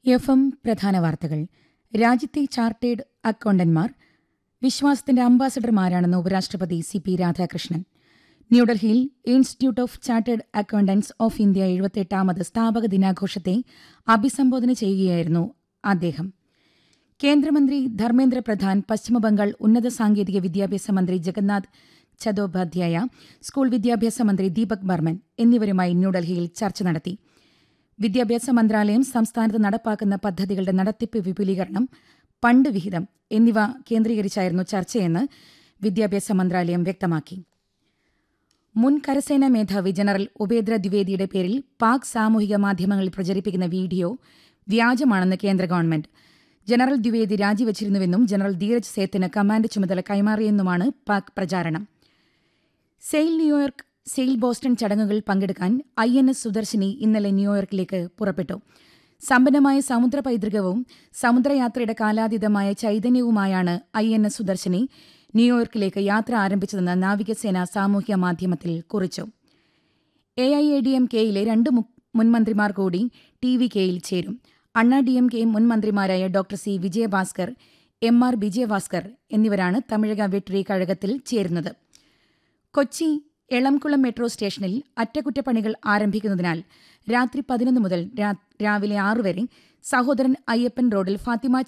F M പ്രധാന വാർത്തകൾ രാജ്യത്തെ ചാർട്ടേഡ് അക്കൗണ്ടന്മാർ വിശ്വാസത്തിന്റെ അംബാസഡർമാരാണെന്ന് ഉപരാഷ്ട്രപതി സി പി രാധാകൃഷ്ണൻ ന്യൂഡൽഹിയിൽ Institute of Chartered Accountants of India എഴുപത്തെട്ടാമത് സ്ഥാപക ദിനാഘോഷത്തെ അഭിസംബോധന ചെയ്യുകയായിരുന്നു അദ്ദേഹം കേന്ദ്രമന്ത്രി ധർമ്മേന്ദ്ര പ്രധാൻ പശ്ചിമബംഗാൾ ഉന്നത സാങ്കേതിക വിദ്യാഭ്യാസ മന്ത്രി ജഗന്നാഥ് ചതോപാധ്യായ സ്കൂൾ വിദ്യാഭ്യാസ മന്ത്രി ദീപക് ബർമൻ എന്നിവരുമായി ന്യൂഡൽഹിയിൽ ചർച്ച നടത്തി വിദ്യാഭ്യാസ മന്ത്രാലയം സംസ്ഥാനത്ത് നടപ്പാക്കുന്ന പദ്ധതികളുടെ നടത്തിപ്പ് വിപുലീകരണം ഫണ്ട് വിഹിതം എന്നിവ കേന്ദ്രീകരിച്ചായിരുന്നു ചർച്ചയെന്ന് വിദ്യാഭ്യാസ മന്ത്രാലയം വ്യക്തമാക്കി മുൻ കരസേനാ മേധാവി ജനറൽ ഉപേന്ദ്ര ദ്വിവേദിയുടെ പേരിൽ പാക് സാമൂഹിക മാധ്യമങ്ങളിൽ പ്രചരിപ്പിക്കുന്ന വീഡിയോ വ്യാജമാണെന്ന് കേന്ദ്ര ഗവൺമെന്റ് ജനറൽ ദ്വിവേദി രാജിവച്ചിരുന്നുവെന്നും ജനറൽ ധീരജ് സേത്തിന് കമാൻഡ് ചുമതല കൈമാറിയെന്നുമാണ് പാക് പ്രചാരണം സെയിൽ ന്യൂയോർക്ക് സെയിൽ ബോസ്റ്റൺ ചടങ്ങുകളിൽ പങ്കെടുക്കാൻ ഐ എൻ എസ് സുദർശിനി ഇന്നലെ ന്യൂയോർക്കിലേക്ക് പുറപ്പെട്ടു സമ്പന്നമായ സമുദ്ര പൈതൃകവും സമുദ്രയാത്രയുടെ കാലാതീതമായ ചൈതന്യവുമായാണ് ഐ എൻ എസ് സുദർശിനി ന്യൂയോർക്കിലേക്ക് യാത്ര ആരംഭിച്ചതെന്ന് നാവികസേന സാമൂഹ്യ മാധ്യമത്തിൽ കുറിച്ചു A I A D M കെയിലെ രണ്ട് മുൻമന്ത്രിമാർ കൂടി ടി വി കെയിൽ ചേരും അണ്ണാ ഡി എം കെ മുൻ മന്ത്രിമാരായ doctor C Vijayabhaskar M R Vijayabhaskar എന്നിവരാണ് തമിഴക വെട്രി കഴകത്തിൽ ചേരുന്നത് കൊച്ചി എളംകുളം മെട്രോ സ്റ്റേഷനിൽ അറ്റകുറ്റപ്പണികൾ ആരംഭിക്കുന്നതിനാൽ രാത്രി പതിനൊന്ന് മുതൽ രാവിലെ ആറ് വരെ സഹോദരൻ അയ്യപ്പൻ റോഡിൽ ഫാത്തിമ